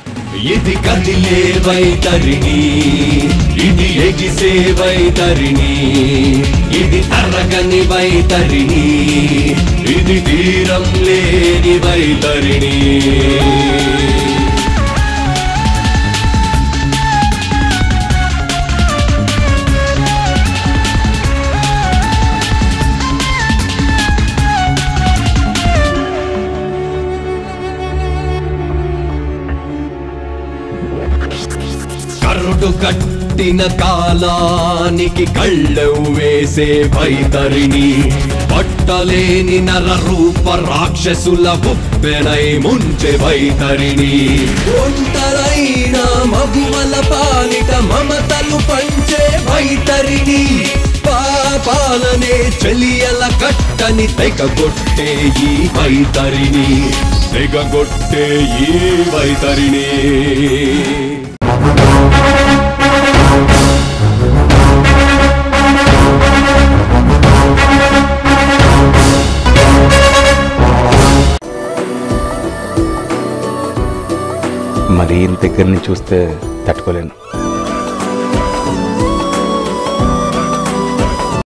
ఇది కదిలే వైతరిణి ఇది ఎగిసే వైతరిణి ఇది తరగని వైతరిణి ఇది తీరం లేని వైతరిణి కరుడు కట్టిన కాలానికి కళ్ళెవు వేసే వైతరిణి పట్టలేని నర రూప రాక్షసుల బుప్పెనై ముంచె వైతరిణి ఒంటరైన మగువల పాలిట మమతలు పంచే వైతరిణి పాపాలనే చెలియల కట్టని తెగగొట్టే ఈ వైతరిని తెగగొట్టే ఈ వైతరిని మరి ఈయన దగ్గర నుంచి చూస్తే తట్టుకోలేను